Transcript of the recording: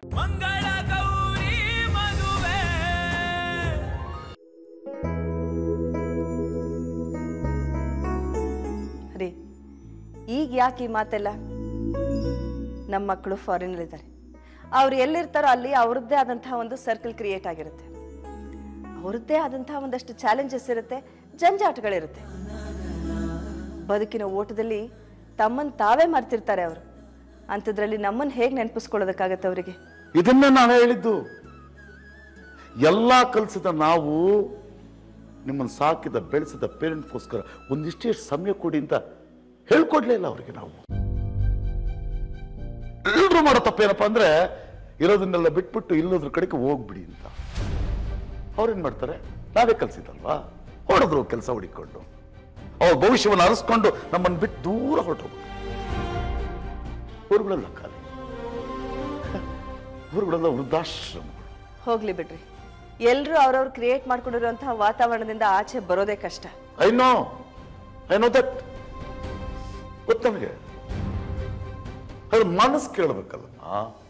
ಮಂಗಳ ಗೌರಿ ಮದುವೆ ರೀ ಈಗ ಯಾಕೆ ಈ ಮಾತೆಲ್ಲ ನಮ್ಮ ಮಕ್ಕಳು ಫಾರಿನಲ್ಲಿದ್ದಾರೆ ಅವ್ರು ಎಲ್ಲಿರ್ತಾರೋ ಅಲ್ಲಿ ಅವ್ರದ್ದೇ ಆದಂತಹ ಒಂದು ಸರ್ಕಲ್ ಕ್ರಿಯೇಟ್ ಆಗಿರುತ್ತೆ ಅವ್ರದ್ದೇ ಆದಂತಹ ಒಂದಷ್ಟು ಚಾಲೆಂಜಸ್ ಇರುತ್ತೆ ಜಂಜಾಟಗಳಿರುತ್ತೆ ಬದುಕಿನ ಓಟದಲ್ಲಿ ತಮ್ಮನ್ನು ತಾವೇ ಮರ್ತಿರ್ತಾರೆ ಅವರು ಅಂಥದ್ರಲ್ಲಿ ನಮ್ಮನ್ನು ಹೇಗೆ ನೆನಪಿಸ್ಕೊಳ್ಳೋದಕ್ಕಾಗತ್ತೆ ಅವರಿಗೆ ಇದನ್ನ ನಾನು ಹೇಳಿದ್ದು ಎಲ್ಲ ಕಲಿಸಿದ ನಾವು ನಿಮ್ಮನ್ನು ಸಾಕಿದ ಬೆಳೆಸಿದ ಪೇರೆಂಟ್ಸ್ಗೋಸ್ಕರ ಒಂದಿಷ್ಟೇ ಸಮಯ ಕೊಡಿ ಅಂತ ಹೇಳ್ಕೊಡ್ಲೇ ಇಲ್ಲ ಅವ್ರಿಗೆ ನಾವು ಎಲ್ರು ಮಾಡೋ ತಪ್ಪೇನಪ್ಪ ಅಂದ್ರೆ ಇರೋದನ್ನೆಲ್ಲ ಬಿಟ್ಬಿಟ್ಟು ಇಲ್ಲೋದ್ರ ಕಡೆಗೆ ಹೋಗ್ಬಿಡಿ ಅಂತ ಅವ್ರೇನ್ ಮಾಡ್ತಾರೆ ನಾವೇ ಕಲ್ಸಿದಲ್ವಾ ಹೊಡೆದ್ರು ಕೆಲಸ ಹುಡಿಕೊಂಡು ಅವ್ರ ಭವಿಷ್ಯವನ್ನು ಅರಸ್ಕೊಂಡು ನಮ್ಮನ್ನು ಬಿಟ್ಟು ದೂರ ಹೊರಟೋಗ್ಬಿಟ್ಟು ಊರುಗಳೆಲ್ಲ ಖಾಲಿ ಊರುಗಳೆಲ್ಲ ವೃದ್ಧಾಶ್ರಮಗಳು ಹೋಗ್ಲಿ ಬಿಡ್ರಿ ಎಲ್ಲರೂ ಅವ್ರವ್ರು ಕ್ರಿಯೇಟ್ ಮಾಡ್ಕೊಂಡಿರುವಂತಹ ವಾತಾವರಣದಿಂದ ಆಚೆ ಬರೋದೇ ಕಷ್ಟ I know I know that ಗೊತ್ತು ನನಗೆ ಅದು ಮನಸ್ಸು ಕೇಳಬೇಕಲ್ಲ